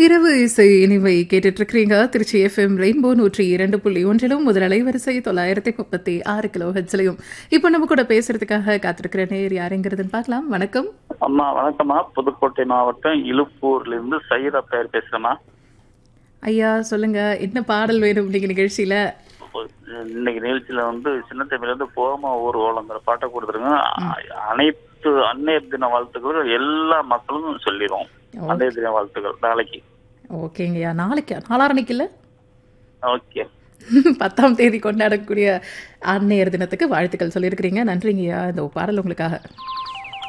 இரவு இசை இனிமை கேட்டுட்டு இருக்கிறீங்க திருச்சி எஃப்எம் ரெயின்போ நூற்றி இரண்டு புள்ளி ஒன்றிலும் முதல் அலைவரிசை தொள்ளாயிரத்தி முப்பத்தி ஆறு கிலோ ஹெச்லையும் இப்போ நம்ம கூட பேசுறதுக்காக காத்திருக்கிற நேர் யாருங்கிறதுன்னு பார்க்கலாம் வணக்கம் அம்மா வணக்கம்மா புதுக்கோட்டை மாவட்டம் இலுப்பூர்ல இருந்து சையதா பேர் பேசுறேம்மா ஐயா சொல்லுங்க என்ன பாடல் வேணும் இன்னைக்கு நிகழ்ச்சியில இன்னைக்கு நிகழ்ச்சியில வந்து சின்ன தம்பில இருந்து போமா ஊர் ஓலங்கிற பாட்டை கொடுத்துருங்க அ- அனைத்து அன்னையர் தின வாழ்த்துக்கள் எல்லா மக்களும் சொல்லிடுவோம் அன்னையர் தின வாழ்த்துக்கள் நாளைக்கு ஓகேங்கய்யா நாளைக்கு நாளாரணிக்கு இல்ல ஓகே பத்தாம் தேதி கொண்டாடக்கூடிய அன்னையர் தினத்துக்கு வாழ்த்துக்கள் சொல்லியிருக்கிறீங்க நன்றிங்கய்யா இந்த பாடல் உங்களுக்காக